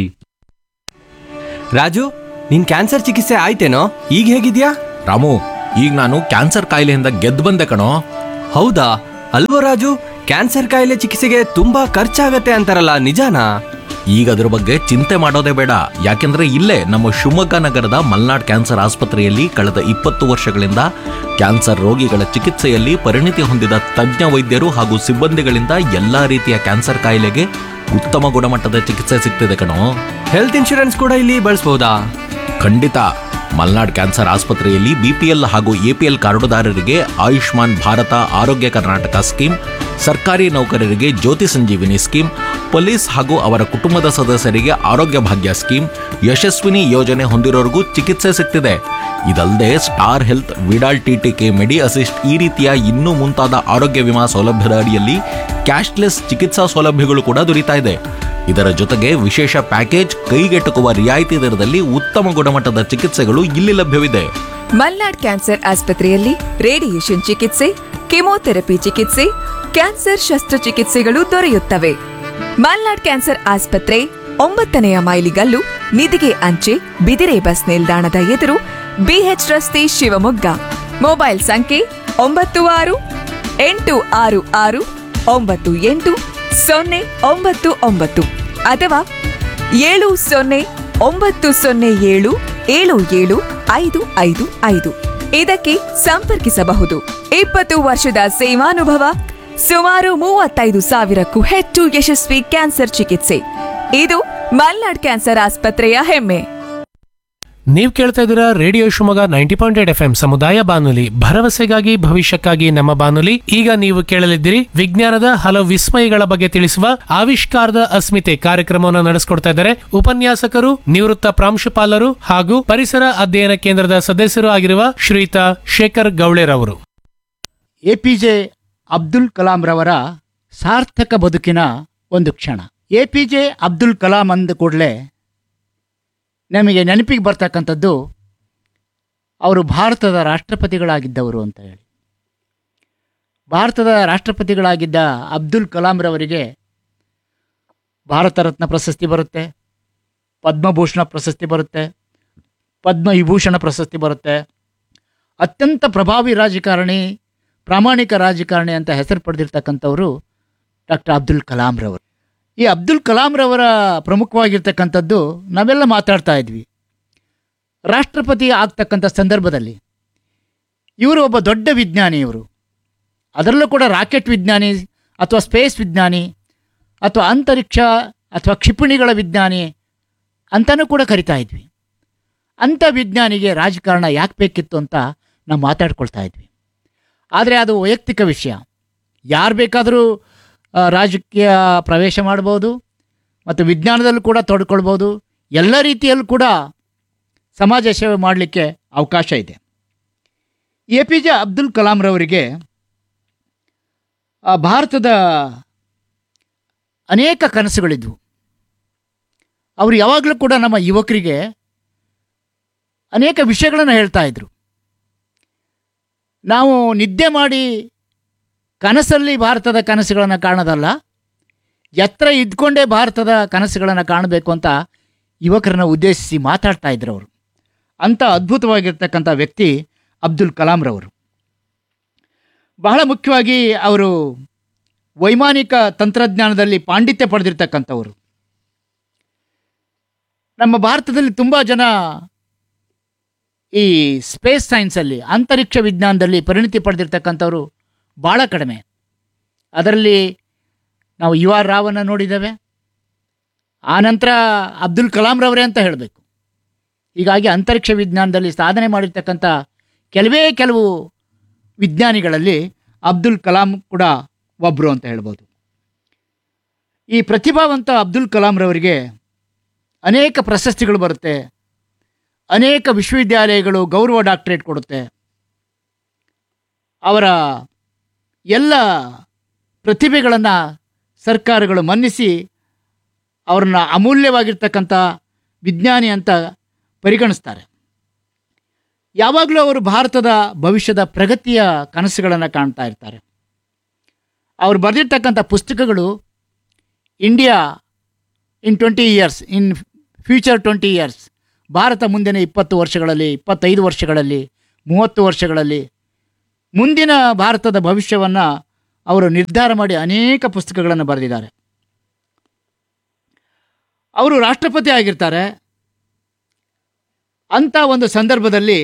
[SPEAKER 4] ರಾಜು ನಿನ್ ಕ್ಯಾನ್ಸರ್ ಚಿಕಿತ್ಸೆ ಆಯ್ತೇನೋ ಈಗ ಹೇಗಿದ್ಯಾ
[SPEAKER 5] ರಾಮು ಈಗ ನಾನು ಕ್ಯಾನ್ಸರ್ ಕಾಯಿಲೆಯಿಂದ ಗೆದ್ದು ಬಂದೆ ಕಣೋ
[SPEAKER 4] ಹೌದಾ ಅಲ್ವೋ ರಾಜು ಕ್ಯಾನ್ಸರ್ ಕಾಯಿಲೆ ಚಿಕಿತ್ಸೆಗೆ ತುಂಬಾ ಖರ್ಚಾಗತ್ತೆ ಅಂತಾರಲ್ಲ ನಿಜಾನಾ
[SPEAKER 5] ಈಗ ಅದ್ರ ಬಗ್ಗೆ ಚಿಂತೆ ಮಾಡೋದೇ ಬೇಡ ಯಾಕೆಂದ್ರೆ ಇಲ್ಲೇ ನಮ್ಮ ಶಿವಮೊಗ್ಗ ನಗರದ ಮಲ್ನಾಡ್ ಕ್ಯಾನ್ಸರ್ ಆಸ್ಪತ್ರೆಯಲ್ಲಿ ಕಳೆದ ಇಪ್ಪತ್ತು ವರ್ಷಗಳಿಂದ ಕ್ಯಾನ್ಸರ್ ರೋಗಿಗಳ ಚಿಕಿತ್ಸೆಯಲ್ಲಿ ಪರಿಣಿತಿ ಹೊಂದಿದ ತಜ್ಞ ವೈದ್ಯರು ಹಾಗೂ ಸಿಬ್ಬಂದಿಗಳಿಂದ ಎಲ್ಲಾ ರೀತಿಯ ಕ್ಯಾನ್ಸರ್ ಕಾಯಿಲೆಗೆ ಉತ್ತಮ ಗುಣಮಟ್ಟದ ಚಿಕಿತ್ಸೆ ಸಿಗ್ತಿದೆ ಕಣೋ
[SPEAKER 4] ಹೆಲ್ತ್ ಇನ್ಶೂರೆನ್ಸ್ ಕೂಡ ಇಲ್ಲಿ ಬಳಸ್ಬೋದಾ
[SPEAKER 5] ಖಂಡಿತ ಮಲ್ನಾಡ್ ಕ್ಯಾನ್ಸರ್ ಆಸ್ಪತ್ರೆಯಲ್ಲಿ ಬಿಪಿಎಲ್ ಹಾಗೂ ಎಪಿಎಲ್ ಕಾರ್ಡುದಾರರಿಗೆ ಆಯುಷ್ಮಾನ್ ಭಾರತ ಆರೋಗ್ಯ ಕರ್ನಾಟಕ ಸ್ಕೀಮ್ ಸರ್ಕಾರಿ ನೌಕರರಿಗೆ ಜ್ಯೋತಿ ಸಂಜೀವಿನಿ ಸ್ಕೀಮ್ ಪೊಲೀಸ್ ಹಾಗೂ ಅವರ ಕುಟುಂಬದ ಸದಸ್ಯರಿಗೆ ಆರೋಗ್ಯ ಭಾಗ್ಯ ಸ್ಕೀಮ್ ಯಶಸ್ವಿನಿ ಯೋಜನೆ ಹೊಂದಿರೋರಿಗೂ ಚಿಕಿತ್ಸೆ ಸಿಗ್ತಿದೆ ಇದಲ್ಲದೆ Star Health Vidal TTK Medi Assist ಈ ರೀತಿಯ ಇನ್ನೂ ಮುಂತಾದ ಆರೋಗ್ಯ ವಿಮಾ ಸೌಲಭ್ಯದ ಅಡಿಯಲ್ಲಿ ಕ್ಯಾಶ್ಲೆಸ್ ಚಿಕಿತ್ಸಾ ಸೌಲಭ್ಯಗಳು ಕೂಡ ದೊರೀತಾ ಇದೆ ಇದರ ಜೊತೆಗೆ ವಿಶೇಷ ಪ್ಯಾಕೇಜ್ ಕೈಗೆಟುಕುವ ರಿಯಾಯಿತಿ ದರದಲ್ಲಿ ಉತ್ತಮ ಗುಣಮಟ್ಟದ ಚಿಕಿತ್ಸೆಗಳು ಇಲ್ಲಿ ಲಭ್ಯವಿದೆ
[SPEAKER 6] ಮಲ್ನಾಡ್ ಕ್ಯಾನ್ಸರ್ ಆಸ್ಪತ್ರೆಯಲ್ಲಿ ರೇಡಿಯೇಷನ್ ಚಿಕಿತ್ಸೆ ಕೆಮೊಥೆರಪಿ ಚಿಕಿತ್ಸೆ ಕ್ಯಾನ್ಸರ್ ಶಸ್ತ್ರಚಿಕಿತ್ಸೆಗಳು ದೊರೆಯುತ್ತವೆ ಮಲ್ನಾಡ್ ಕ್ಯಾನ್ಸರ್ ಆಸ್ಪತ್ರೆ ಒಂಬತ್ತನೆಯ ಮೈಲಿಗಲ್ಲು ನಿಧಿಗೆ ಅಂಚೆ ಬಿದಿರೆ ಬಸ್ ನಿಲ್ದಾಣದ ಎದುರು ಬಿಎಚ್ ರಸ್ತೆ ಶಿವಮೊಗ್ಗ ಮೊಬೈಲ್ ಸಂಖ್ಯೆ ಒಂಬತ್ತು ಆರು ಎಂಟು ಆರು ಆರು ಒಂಬತ್ತು ಎಂಟು ಸೊನ್ನೆ ಒಂಬತ್ತು ಒಂಬತ್ತು ಅಥವಾ ಏಳು ಸೊನ್ನೆ ಒಂಬತ್ತು ಸೊನ್ನೆ ಏಳು ಏಳು ಏಳು ಐದು ಐದು ಐದು ಇದಕ್ಕೆ ಸಂಪರ್ಕಿಸಬಹುದು ಇಪ್ಪತ್ತು ವರ್ಷದ ಸೇವಾನುಭವ ಸುಮಾರು ಮೂವತ್ತೈದು ಸಾವಿರಕ್ಕೂ ಹೆಚ್ಚು ಯಶಸ್ವಿ ಕ್ಯಾನ್ಸರ್ ಚಿಕಿತ್ಸೆ ಇದು ಮಲ್ನಾಡ್ ಕ್ಯಾನ್ಸರ್ ಆಸ್ಪತ್ರೆಯ ಹೆಮ್ಮೆ
[SPEAKER 7] ನೀವು ಕೇಳ್ತಾ ಇದ್ದೀರಾ radio Shivamogga ninety point eight F M ಸಮುದಾಯ ಬಾನುಲಿ ಭರವಸೆಗಾಗಿ ಭವಿಷ್ಯಕ್ಕಾಗಿ ನಮ್ಮ ಬಾನುಲಿ ಈಗ ನೀವು ಕೇಳಲಿದ್ದೀರಿ ವಿಜ್ಞಾನದ ಹಲವು ವಿಸ್ಮಯಗಳ ಬಗ್ಗೆ ತಿಳಿಸುವ ಆವಿಷ್ಕಾರದ ಅಸ್ಮಿತೆ ಕಾರ್ಯಕ್ರಮವನ್ನು ನಡೆಸಿಕೊಡ್ತಾ ಇದ್ದಾರೆ ಉಪನ್ಯಾಸಕರು ನಿವೃತ್ತ ಪ್ರಾಂಶುಪಾಲರು ಹಾಗೂ ಪರಿಸರ ಅಧ್ಯಯನ ಕೇಂದ್ರದ ಸದಸ್ಯರು ಆಗಿರುವ ಶ್ರೀಯುತ ಶೇಖರ್ ಗೌಳೆರವರು
[SPEAKER 8] A P J Abdul Kalam ರವರ ಸಾರ್ಥಕ ಬದುಕಿನ ಒಂದು ಕ್ಷಣ A P J Abdul Kalam ಅಂದ ಕೂಡಲೇ ನಮಗೆ ನೆನಪಿಗೆ ಬರ್ತಕ್ಕಂಥದ್ದು ಅವರು ಭಾರತದ ರಾಷ್ಟ್ರಪತಿಗಳಾಗಿದ್ದವರು ಅಂತ ಹೇಳಿ ಭಾರತದ ರಾಷ್ಟ್ರಪತಿಗಳಾಗಿದ್ದ ಅಬ್ದುಲ್ ಕಲಾಂ ರವರಿಗೆ ಭಾರತ ರತ್ನ ಪ್ರಶಸ್ತಿ ಬರುತ್ತೆ ಪದ್ಮಭೂಷಣ ಪ್ರಶಸ್ತಿ ಬರುತ್ತೆ ಪದ್ಮವಿಭೂಷಣ ಪ್ರಶಸ್ತಿ ಬರುತ್ತೆ ಅತ್ಯಂತ ಪ್ರಭಾವಿ ರಾಜಕಾರಣಿ ಪ್ರಾಮಾಣಿಕ ರಾಜಕಾರಣಿ ಅಂತ ಹೆಸರು ಪಡೆದಿರ್ತಕ್ಕಂಥವರು ಡಾಕ್ಟರ್ ಅಬ್ದುಲ್ ಕಲಾಂ ರವರು ಈ ಅಬ್ದುಲ್ ಕಲಾಂ ರವರ ಪ್ರಮುಖವಾಗಿರ್ತಕ್ಕಂಥದ್ದು ನಾವೆಲ್ಲ ಮಾತಾಡ್ತಾ ಇದ್ವಿ ರಾಷ್ಟ್ರಪತಿ ಆಗ್ತಕ್ಕಂಥ ಸಂದರ್ಭದಲ್ಲಿ ಇವರು ಒಬ್ಬ ದೊಡ್ಡ ವಿಜ್ಞಾನಿ ಇವರು ಅದರಲ್ಲೂ ಕೂಡ ರಾಕೆಟ್ ವಿಜ್ಞಾನಿ ಅಥವಾ ಸ್ಪೇಸ್ ವಿಜ್ಞಾನಿ ಅಥವಾ ಅಂತರಿಕ್ಷ ಅಥವಾ ಕ್ಷಿಪಣಿಗಳ ವಿಜ್ಞಾನಿ ಅಂತಲೂ ಕೂಡ ಕರಿತಾ ಇದ್ವಿ ಅಂಥ ವಿಜ್ಞಾನಿಗೆ ರಾಜಕಾರಣ ಯಾಕೆ ಬೇಕಿತ್ತು ಅಂತ ನಾವು ಮಾತಾಡ್ಕೊಳ್ತಾ ಇದ್ವಿ ಆದರೆ ಅದು ವೈಯಕ್ತಿಕ ವಿಷಯ ಯಾರು ಬೇಕಾದರೂ ಆ, ರಾಜಕೀಯ ಪ್ರವೇಶ ಮಾಡ್ಬೋದು ಮತ್ತು ವಿಜ್ಞಾನದಲ್ಲೂ ಕೂಡ ತೊಡ್ಕೊಳ್ಬೋದು ಎಲ್ಲ ರೀತಿಯಲ್ಲೂ ಕೂಡ ಸಮಾಜ ಸೇವೆ ಮಾಡಲಿಕ್ಕೆ ಅವಕಾಶ ಇದೆ ಎ ಪಿ ಜೆ ಅಬ್ದುಲ್ ಕಲಾಂರವರಿಗೆ ಆ, ಭಾರತದ ಅನೇಕ ಕನಸುಗಳಿದ್ವು ಅವರು ಯಾವಾಗಲೂ ಕೂಡ ನಮ್ಮ ಯುವಕರಿಗೆ ಅನೇಕ ವಿಷಯಗಳನ್ನು ಹೇಳ್ತಾ ಇದ್ರು ನಾವು ನಿದ್ದೆ ಮಾಡಿ ಕನಸಲ್ಲಿ ಭಾರತದ ಕನಸುಗಳನ್ನು ಕಾಣೋದಲ್ಲ ಎತ್ತರ ಇದ್ಕೊಂಡೇ ಭಾರತದ ಕನಸುಗಳನ್ನು ಕಾಣಬೇಕು ಅಂತ ಯುವಕರನ್ನ ಉದ್ದೇಶಿಸಿ ಮಾತಾಡ್ತಾ ಇದ್ರು ಅವರು ಅಂಥ ಅದ್ಭುತವಾಗಿರ್ತಕ್ಕಂಥ ವ್ಯಕ್ತಿ ಅಬ್ದುಲ್ ಕಲಾಂರವರು ಬಹಳ ಮುಖ್ಯವಾಗಿ ಅವರು ವೈಮಾನಿಕ ತಂತ್ರಜ್ಞಾನದಲ್ಲಿ ಪಾಂಡಿತ್ಯ ಪಡೆದಿರ್ತಕ್ಕಂಥವರು ನಮ್ಮ ಭಾರತದಲ್ಲಿ ತುಂಬ ಜನ ಈ ಸ್ಪೇಸ್ ಸೈನ್ಸಲ್ಲಿ ಅಂತರಿಕ್ಷ ವಿಜ್ಞಾನದಲ್ಲಿ ಪರಿಣಿತಿ ಪಡೆದಿರ್ತಕ್ಕಂಥವ್ರು ಭಾಳ ಕಡಿಮೆ ಅದರಲ್ಲಿ ನಾವು ಯು ಆರ್ ರಾವನ್ನ ನೋಡಿದ್ದೇವೆ ಆನಂತರ ಅಬ್ದುಲ್ ಕಲಾಂರವರೇ ಅಂತ ಹೇಳಬೇಕು ಹೀಗಾಗಿ ಅಂತರಿಕ್ಷ ವಿಜ್ಞಾನದಲ್ಲಿ ಸಾಧನೆ ಮಾಡಿರ್ತಕ್ಕಂಥ ಕೆಲವೇ ಕೆಲವು ವಿಜ್ಞಾನಿಗಳಲ್ಲಿ ಅಬ್ದುಲ್ ಕಲಾಂ ಕೂಡ ಒಬ್ಬರು ಅಂತ ಹೇಳ್ಬೋದು ಈ ಪ್ರತಿಭಾವಂತ ಅಬ್ದುಲ್ ಕಲಾಂರವರಿಗೆ ಅನೇಕ ಪ್ರಶಸ್ತಿಗಳು ಬರುತ್ತೆ ಅನೇಕ ವಿಶ್ವವಿದ್ಯಾಲಯಗಳು ಗೌರವ ಡಾಕ್ಟರೇಟ್ ಕೊಡುತ್ತೆ ಅವರ ಎಲ್ಲ ಪ್ರತಿಭೆಗಳನ್ನು ಸರ್ಕಾರಗಳು ಮನ್ನಿಸಿ ಅವ್ರನ್ನ ಅಮೂಲ್ಯವಾಗಿರ್ತಕ್ಕಂಥ ವಿಜ್ಞಾನಿ ಅಂತ ಪರಿಗಣಿಸ್ತಾರೆ ಯಾವಾಗಲೂ ಅವರು ಭಾರತದ ಭವಿಷ್ಯದ ಪ್ರಗತಿಯ ಕನಸುಗಳನ್ನು ಕಾಣ್ತಾ ಇರ್ತಾರೆ ಅವರು ಬರೆದಿರ್ತಕ್ಕಂಥ ಪುಸ್ತಕಗಳು India in twenty years in future twenty years Bharat ಮುಂದಿನ ಇಪ್ಪತ್ತು ವರ್ಷಗಳಲ್ಲಿ ಇಪ್ಪತ್ತೈದು ವರ್ಷಗಳಲ್ಲಿ ಮೂವತ್ತು ವರ್ಷಗಳಲ್ಲಿ ಮುಂದಿನ ಭಾರತದ ಭವಿಷ್ಯವನ್ನು ಅವರು ನಿರ್ಧಾರ ಮಾಡಿ ಅನೇಕ ಪುಸ್ತಕಗಳನ್ನು ಬರೆದಿದ್ದಾರೆ ಅವರು ರಾಷ್ಟ್ರಪತಿ ಆಗಿರ್ತಾರೆ ಅಂಥ ಒಂದು ಸಂದರ್ಭದಲ್ಲಿ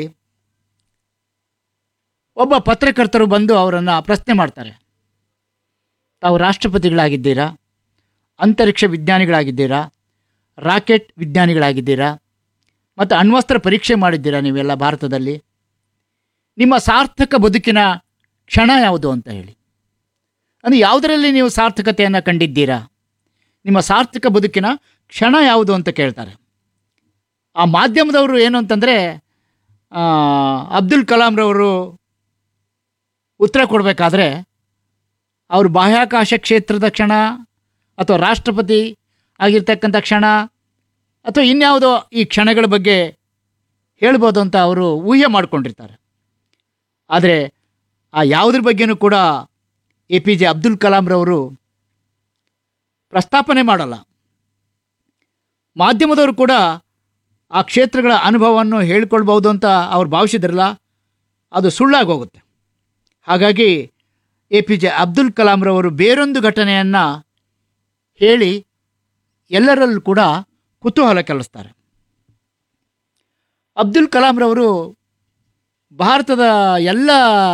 [SPEAKER 8] ಒಬ್ಬ ಪತ್ರಕರ್ತರು ಬಂದು ಅವರನ್ನು ಪ್ರಶ್ನೆ ಮಾಡ್ತಾರೆ ತಾವು ರಾಷ್ಟ್ರಪತಿಗಳಾಗಿದ್ದೀರಾ ಅಂತರಿಕ್ಷ ವಿಜ್ಞಾನಿಗಳಾಗಿದ್ದೀರಾ ರಾಕೆಟ್ ವಿಜ್ಞಾನಿಗಳಾಗಿದ್ದೀರಾ ಮತ್ತು ಅಣ್ವಸ್ತ್ರ ಪರೀಕ್ಷೆ ಮಾಡಿದ್ದೀರಾ ನೀವೆಲ್ಲ ಭಾರತದಲ್ಲಿ ನಿಮ್ಮ ಸಾರ್ಥಕ ಬದುಕಿನ ಕ್ಷಣ ಯಾವುದು ಅಂತ ಹೇಳಿ ಅಂದರೆ ಯಾವುದರಲ್ಲಿ ನೀವು ಸಾರ್ಥಕತೆಯನ್ನು ಕಂಡಿದ್ದೀರಾ ನಿಮ್ಮ ಸಾರ್ಥಕ ಬದುಕಿನ ಕ್ಷಣ ಯಾವುದು ಅಂತ ಕೇಳ್ತಾರೆ ಆ ಮಾಧ್ಯಮದವರು ಏನು ಅಂತಂದರೆ ಅಬ್ದುಲ್ ಕಲಾಂರವರು ಉತ್ತರ ಕೊಡಬೇಕಾದ್ರೆ ಅವರು ಬಾಹ್ಯಾಕಾಶ ಕ್ಷೇತ್ರದ ಕ್ಷಣ ಅಥವಾ ರಾಷ್ಟ್ರಪತಿ ಆಗಿರ್ತಕ್ಕಂಥ ಕ್ಷಣ ಅಥವಾ ಇನ್ಯಾವುದೋ ಈ ಕ್ಷಣಗಳ ಬಗ್ಗೆ ಹೇಳ್ಬೋದು ಅಂತ ಅವರು ಊಹೆ ಮಾಡಿಕೊಂಡಿರ್ತಾರೆ ಆದರೆ ಆ ಯಾವುದ್ರ ಬಗ್ಗೆನೂ ಕೂಡ ಎ ಪಿ ಜೆ ಅಬ್ದುಲ್ ಕಲಾಂರವರು ಪ್ರಸ್ತಾಪನೆ ಮಾಡಲ್ಲ ಮಾಧ್ಯಮದವರು ಕೂಡ ಆ ಕ್ಷೇತ್ರಗಳ ಅನುಭವವನ್ನು ಹೇಳ್ಕೊಳ್ಬೋದು ಅಂತ ಅವ್ರು ಭಾವಿಸಿದ್ರಲ್ಲ ಅದು ಸುಳ್ಳಾಗಿ ಹೋಗುತ್ತೆ ಹಾಗಾಗಿ ಎ ಪಿ ಜೆ ಅಬ್ದುಲ್ ಕಲಾಂರವರು ಬೇರೊಂದು ಘಟನೆಯನ್ನು ಹೇಳಿ ಎಲ್ಲರಲ್ಲೂ ಕೂಡ ಕುತೂಹಲ ಕೆಲಿಸ್ತಾರೆ ಅಬ್ದುಲ್ ಕಲಾಂರವರು ಭಾರತದ ಎಲ್ಲ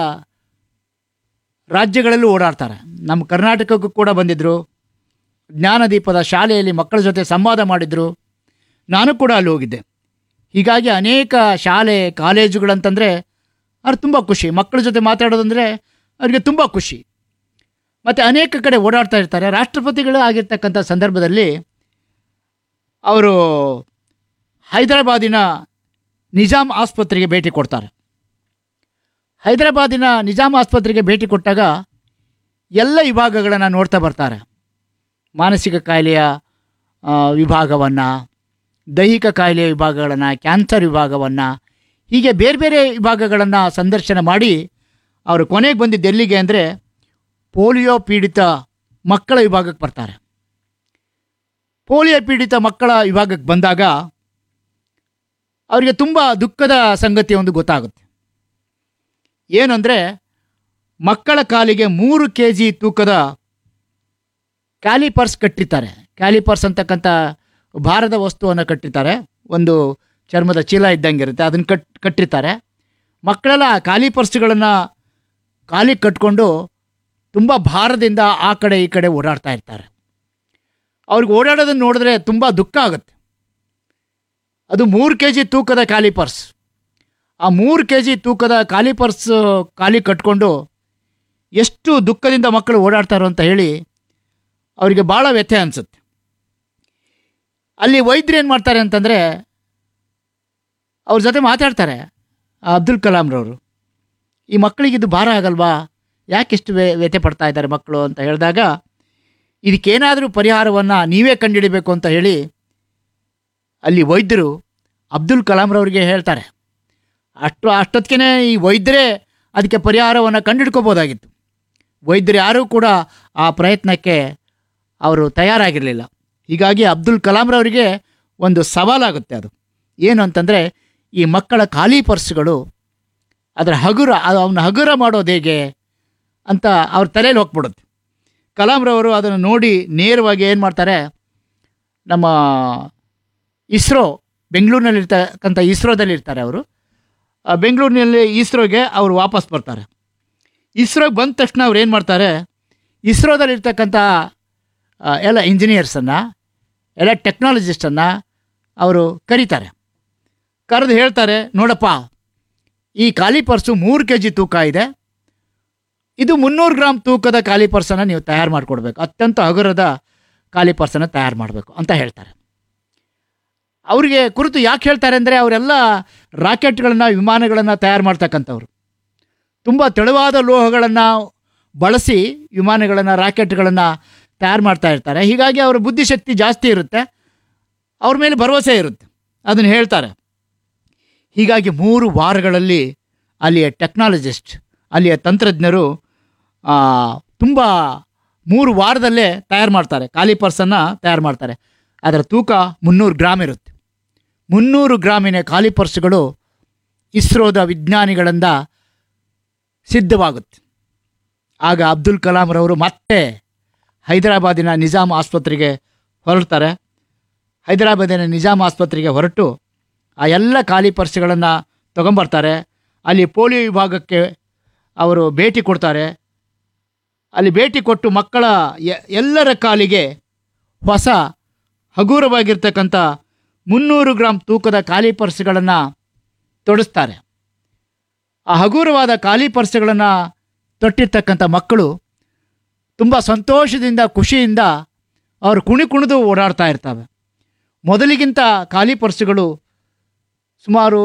[SPEAKER 8] ರಾಜ್ಯಗಳಲ್ಲೂ ಓಡಾಡ್ತಾರೆ ನಮ್ಮ ಕರ್ನಾಟಕಕ್ಕೂ ಕೂಡ ಬಂದಿದ್ದರು ಜ್ಞಾನದೀಪದ ಶಾಲೆಯಲ್ಲಿ ಮಕ್ಕಳ ಜೊತೆ ಸಂವಾದ ಮಾಡಿದರು ನಾನು ಕೂಡ ಅಲ್ಲಿ ಹೋಗಿದ್ದೆ ಹೀಗಾಗಿ ಅನೇಕ ಶಾಲೆ ಕಾಲೇಜುಗಳಂತಂದರೆ ಅವ್ರು ತುಂಬ ಖುಷಿ ಮಕ್ಕಳ ಜೊತೆ ಮಾತಾಡೋದಂದರೆ ಅವರಿಗೆ ತುಂಬ ಖುಷಿ ಮತ್ತು ಅನೇಕ ಕಡೆ ಓಡಾಡ್ತಾ ಇರ್ತಾರೆ ರಾಷ್ಟ್ರಪತಿಗಳು ಆಗಿರ್ತಕ್ಕಂಥ ಸಂದರ್ಭದಲ್ಲಿ ಅವರು ಹೈದರಾಬಾದಿನ ನಿಜಾಮ್ ಆಸ್ಪತ್ರೆಗೆ ಭೇಟಿ ಕೊಡ್ತಾರೆ ಹೈದರಾಬಾದಿನ ನಿಜಾಮ್ ಆಸ್ಪತ್ರೆಗೆ ಭೇಟಿ ಕೊಟ್ಟಾಗ ಎಲ್ಲ ವಿಭಾಗಗಳನ್ನು ನೋಡ್ತಾ ಬರ್ತಾರೆ ಮಾನಸಿಕ ಕಾಯಿಲೆಯ ವಿಭಾಗವನ್ನು ದೈಹಿಕ ಕಾಯಿಲೆಯ ವಿಭಾಗಗಳನ್ನು ಕ್ಯಾನ್ಸರ್ ವಿಭಾಗವನ್ನು ಹೀಗೆ ಬೇರೆ ಬೇರೆ ವಿಭಾಗಗಳನ್ನು ಸಂದರ್ಶನ ಮಾಡಿ ಅವರು ಕೊನೆಗೆ ಬಂದಿದ್ದು ಎಲ್ಲಿಗೆ ಅಂದರೆ ಪೋಲಿಯೋ ಪೀಡಿತ ಮಕ್ಕಳ ವಿಭಾಗಕ್ಕೆ ಬರ್ತಾರೆ ಪೋಲಿಯೋ ಪೀಡಿತ ಮಕ್ಕಳ ವಿಭಾಗಕ್ಕೆ ಬಂದಾಗ ಅವರಿಗೆ ತುಂಬ ದುಃಖದ ಸಂಗತಿ ಒಂದು ಗೊತ್ತಾಗುತ್ತೆ ಏನಂದರೆ ಮಕ್ಕಳ ಕಾಲಿಗೆ ಮೂರು ಕೆ ಜಿ ತೂಕದ ಕ್ಯಾಲಿಪರ್ಸ್ ಕಟ್ಟಿರ್ತಾರೆ ಕ್ಯಾಲಿಪರ್ಸ್ ಅಂತಕ್ಕಂಥ ಭಾರದ ವಸ್ತುವನ್ನು ಕಟ್ಟಿರ್ತಾರೆ ಒಂದು ಚರ್ಮದ ಚೀಲ ಇದ್ದಂಗೆ ಇರುತ್ತೆ ಅದನ್ನು ಕಟ್ ಕಟ್ಟಿರ್ತಾರೆ ಮಕ್ಕಳೆಲ್ಲ ಆ ಕ್ಯಾಲಿಪರ್ಸ್ಗಳನ್ನು ಕಾಲಿಗೆ ಕಟ್ಕೊಂಡು ತುಂಬ ಭಾರದಿಂದ ಆ ಕಡೆ ಈ ಕಡೆ ಓಡಾಡ್ತಾ ಇರ್ತಾರೆ ಅವ್ರಿಗೆ ಓಡಾಡೋದನ್ನು ನೋಡಿದ್ರೆ ತುಂಬ ದುಃಖ ಆಗುತ್ತೆ ಅದು ಮೂರು ಕೆ ಜಿ ತೂಕದ ಕ್ಯಾಲಿಪರ್ಸ್ ಆ ಮೂರು ಕೆ ಜಿ ತೂಕದ ಕಾಲಿಪರ್ಸ್ ಕಾಲಿ ಕಟ್ಕೊಂಡು ಎಷ್ಟು ದುಃಖದಿಂದ ಮಕ್ಕಳು ಓಡಾಡ್ತಾರೋ ಅಂತ ಹೇಳಿ ಅವರಿಗೆ ಭಾಳ ವ್ಯಥೆ ಅನಿಸುತ್ತೆ ಅಲ್ಲಿ ವೈದ್ಯರು ಏನು ಮಾಡ್ತಾರೆ ಅಂತಂದರೆ ಅವ್ರ ಜೊತೆ ಮಾತಾಡ್ತಾರೆ ಆ ಅಬ್ದುಲ್ ಕಲಾಂರವರು ಈ ಮಕ್ಕಳಿಗೆ ಇದು ಭಾರ ಆಗಲ್ವಾ ಯಾಕೆಷ್ಟು ವ್ಯ ವ್ಯಥೆ ಪಡ್ತಾ ಇದ್ದಾರೆ ಮಕ್ಕಳು ಅಂತ ಹೇಳಿದಾಗ ಇದಕ್ಕೇನಾದರೂ ಪರಿಹಾರವನ್ನು ನೀವೇ ಕಂಡುಹಿಡಿಬೇಕು ಅಂತ ಹೇಳಿ ಅಲ್ಲಿ ವೈದ್ಯರು ಅಬ್ದುಲ್ ಕಲಾಂರವ್ರಿಗೆ ಹೇಳ್ತಾರೆ ಅಷ್ಟು ಅಷ್ಟೊತ್ತಿಗೆ ಈ ವೈದ್ಯರೇ ಅದಕ್ಕೆ ಪರಿಹಾರವನ್ನು ಕಂಡುಹಿಡ್ಕೋಬೋದಾಗಿತ್ತು ವೈದ್ಯರು ಯಾರೂ ಕೂಡ ಆ ಪ್ರಯತ್ನಕ್ಕೆ ಅವರು ತಯಾರಾಗಿರಲಿಲ್ಲ ಹೀಗಾಗಿ ಅಬ್ದುಲ್ ಕಲಾಂರವರಿಗೆ ಒಂದು ಸವಾಲಾಗುತ್ತೆ ಅದು ಏನು ಅಂತಂದರೆ ಈ ಮಕ್ಕಳ ಖಾಲಿ ಪರ್ಸ್ಗಳು ಅದರ ಹಗುರ ಅವನ್ನ ಹಗುರ ಮಾಡೋದು ಹೇಗೆ ಅಂತ ಅವ್ರ ತಲೆಯಲ್ಲಿ ಹೋಗ್ಬಿಡುತ್ತೆ ಕಲಾಂರವರು ಅದನ್ನು ನೋಡಿ ನೇರವಾಗಿ ಏನು ಮಾಡ್ತಾರೆ ನಮ್ಮ ಇಸ್ರೋ ಬೆಂಗಳೂರಿನಲ್ಲಿ ಇರ್ತಕ್ಕಂಥ ಇಸ್ರೋದಲ್ಲಿ ಇರ್ತಾರೆ ಅವರು ಆ ಬೆಂಗಳೂರಿನಲ್ಲಿ ಇಸ್ರೋಗೆ ಅವರು ವಾಪಸ್ ಬರ್ತಾರೆ ಇಸ್ರೋಗೆ ಬಂದ ತಕ್ಷಣ ಅವ್ರು ಏನು ಮಾಡ್ತಾರೆ ಇಸ್ರೋದಲ್ಲಿ ಇರ್ತಕ್ಕಂಥ ಆ, ಎಲ್ಲ ಇಂಜಿನಿಯರ್ಸನ್ನು ಎಲ್ಲ ಟೆಕ್ನಾಲಜಿಸ್ಟನ್ನು ಅವರು ಕರೀತಾರೆ ಕರೆದು ಹೇಳ್ತಾರೆ ನೋಡಪ್ಪ ಈ ಖಾಲಿ ಪರ್ಸು ಮೂರು ಕೆ ಜಿ ತೂಕ ಇದೆ ಇದು ಮುನ್ನೂರು ಗ್ರಾಮ್ ತೂಕದ ಖಾಲಿ ಪರ್ಸನ್ನು ನೀವು ತಯಾರು ಮಾಡಿಕೊಡ್ಬೇಕು ಅತ್ಯಂತ ಹಗುರದ ಖಾಲಿ ಪರ್ಸನ್ನು ತಯಾರು ಮಾಡಬೇಕು ಅಂತ ಹೇಳ್ತಾರೆ ಅವರಿಗೆ ಕುರಿತು ಯಾಕೆ ಹೇಳ್ತಾರೆ ಅಂದರೆ ಅವರೆಲ್ಲ ರಾಕೆಟ್ಗಳನ್ನು ವಿಮಾನಗಳನ್ನು ತಯಾರು ಮಾಡ್ತಕ್ಕಂಥವ್ರು ತುಂಬ ತೆಳುವಾದ ಲೋಹಗಳನ್ನು ಬಳಸಿ ವಿಮಾನಗಳನ್ನು ರಾಕೆಟ್ಗಳನ್ನು ತಯಾರು ಮಾಡ್ತಾ ಇರ್ತಾರೆ ಹೀಗಾಗಿ ಅವರ ಬುದ್ಧಿಶಕ್ತಿ ಜಾಸ್ತಿ ಇರುತ್ತೆ ಅವ್ರ ಮೇಲೆ ಭರವಸೆ ಇರುತ್ತೆ ಅದನ್ನು ಹೇಳ್ತಾರೆ ಹೀಗಾಗಿ ಮೂರು ವಾರಗಳಲ್ಲಿ ಅಲ್ಲಿಯ ಟೆಕ್ನಾಲಜಿಸ್ಟ್ ಅಲ್ಲಿಯ ತಂತ್ರಜ್ಞರು ತುಂಬ ಮೂರು ವಾರದಲ್ಲೇ ತಯಾರು ಮಾಡ್ತಾರೆ ಖಾಲಿ ಪರ್ಸನ್ನು ತಯಾರು ಮಾಡ್ತಾರೆ ಅದರ ತೂಕ ಮುನ್ನೂರು ಗ್ರಾಮ್ ಇರುತ್ತೆ ಮುನ್ನೂರು ಗ್ರಾಮಿನ ಖಾಲಿ ಪರ್ಸ್ಗಳು ಇಸ್ರೋದ ವಿಜ್ಞಾನಿಗಳಿಂದ ಸಿದ್ಧವಾಗುತ್ತೆ ಆಗ ಅಬ್ದುಲ್ ಕಲಾಂರವರು ಮತ್ತೆ ಹೈದರಾಬಾದಿನ ನಿಜಾಮ್ ಆಸ್ಪತ್ರೆಗೆ ಹೊರಡ್ತಾರೆ ಹೈದರಾಬಾದಿನ ನಿಜಾಮ್ ಆಸ್ಪತ್ರೆಗೆ ಹೊರಟು ಆ ಎಲ್ಲ ಖಾಲಿ ಪರ್ಸ್ಗಳನ್ನು ತೊಗೊಂಬರ್ತಾರೆ ಅಲ್ಲಿ ಪೋಲಿಯೋ ವಿಭಾಗಕ್ಕೆ ಅವರು ಭೇಟಿ ಕೊಡ್ತಾರೆ ಅಲ್ಲಿ ಭೇಟಿ ಕೊಟ್ಟು ಮಕ್ಕಳ ಎ- ಎಲ್ಲರ ಕಾಲಿಗೆ ಹೊಸ ಹಗುರವಾಗಿರ್ತಕ್ಕಂಥ ಮುನ್ನೂರು ಗ್ರಾಮ್ ತೂಕದ ಖಾಲಿ ಪರ್ಸ್ಗಳನ್ನು ತೊಡಿಸ್ತಾರೆ ಆ ಹಗುರವಾದ ಖಾಲಿ ಪರ್ಸ್ಗಳನ್ನು ತೊಟ್ಟಿರ್ತಕ್ಕಂಥ ಮಕ್ಕಳು ತುಂಬ ಸಂತೋಷದಿಂದ ಖುಷಿಯಿಂದ ಅವರು ಕುಣಿ ಕುಣಿದು ಓಡಾಡ್ತಾ ಇರ್ತವೆ ಮೊದಲಿಗಿಂತ ಖಾಲಿ ಪರ್ಸುಗಳು ಸುಮಾರು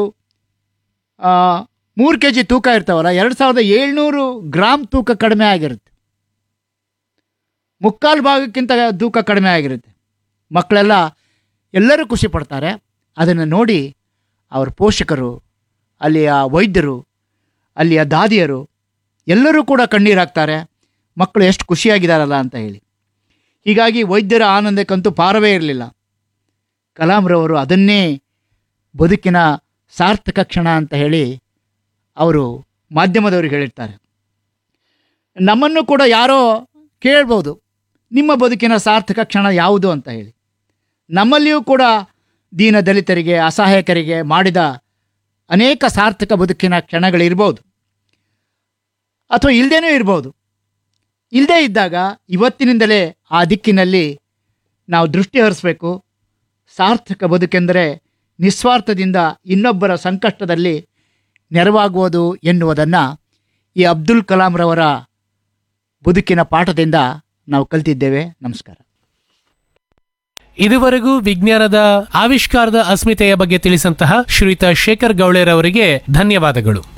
[SPEAKER 8] ಮೂರು ಕೆ ಜಿ ತೂಕ ಇರ್ತಾವಲ್ಲ ಎರಡು ಸಾವಿರದ ಏಳ್ನೂರು ಗ್ರಾಮ್ ತೂಕ ಕಡಿಮೆ ಆಗಿರುತ್ತೆ ಮುಕ್ಕಾಲು ಭಾಗಕ್ಕಿಂತ ತೂಕ ಕಡಿಮೆ ಆಗಿರುತ್ತೆ ಮಕ್ಕಳೆಲ್ಲ ಎಲ್ಲರೂ ಖುಷಿ ಪಡ್ತಾರೆ ಅದನ್ನು ನೋಡಿ ಅವ್ರ ಪೋಷಕರು ಅಲ್ಲಿಯ ವೈದ್ಯರು ಅಲ್ಲಿಯ ದಾದಿಯರು ಎಲ್ಲರೂ ಕೂಡ ಕಣ್ಣೀರು ಹಾಕ್ತಾರೆ ಮಕ್ಕಳು ಎಷ್ಟು ಖುಷಿಯಾಗಿದ್ದಾರಲ್ಲ ಅಂತ ಹೇಳಿ ಹೀಗಾಗಿ ವೈದ್ಯರ ಆನಂದಕ್ಕಂತೂ ಪಾರವೇ ಇರಲಿಲ್ಲ ಕಲಾಂರವರು ಅದನ್ನೇ ಬದುಕಿನ ಸಾರ್ಥಕ ಕ್ಷಣ ಅಂತ ಹೇಳಿ ಅವರು ಮಾಧ್ಯಮದವ್ರಿಗೆ ಹೇಳಿರ್ತಾರೆ ನಮ್ಮನ್ನು ಕೂಡ ಯಾರೋ ಕೇಳ್ಬೋದು ನಿಮ್ಮ ಬದುಕಿನ ಸಾರ್ಥಕ ಕ್ಷಣ ಯಾವುದು ಅಂತ ಹೇಳಿ ನಮ್ಮಲ್ಲಿಯೂ ಕೂಡ ದೀನ ದಲಿತರಿಗೆ ಅಸಹಾಯಕರಿಗೆ ಮಾಡಿದ ಅನೇಕ ಸಾರ್ಥಕ ಬದುಕಿನ ಕ್ಷಣಗಳಿರ್ಬೋದು ಅಥವಾ ಇಲ್ಲದೇನೂ ಇರ್ಬೋದು ಇಲ್ಲದೇ ಇದ್ದಾಗ ಇವತ್ತಿನಿಂದಲೇ ಆ ದಿಕ್ಕಿನಲ್ಲಿ ನಾವು ದೃಷ್ಟಿ ಹರಿಸಬೇಕು ಸಾರ್ಥಕ ಬದುಕೆಂದರೆ ನಿಸ್ವಾರ್ಥದಿಂದ ಇನ್ನೊಬ್ಬರ ಸಂಕಷ್ಟದಲ್ಲಿ ನೆರವಾಗುವುದು ಎನ್ನುವುದನ್ನು ಈ ಅಬ್ದುಲ್ ಕಲಾಂರವರ ಬದುಕಿನ ಪಾಠದಿಂದ ನಾವು ಕಲ್ತಿದ್ದೇವೆ ನಮಸ್ಕಾರ
[SPEAKER 7] ಇದುವರೆಗೂ ವಿಜ್ಞಾನದ ಆವಿಷ್ಕಾರದ ಅಸ್ಮಿತೆಯ ಬಗ್ಗೆ ತಿಳಿಸಂತಹ ಶ್ರೀಯುತ ಶೇಖರ್ ಗೌಳೆರವರಿಗೆ ಧನ್ಯವಾದಗಳು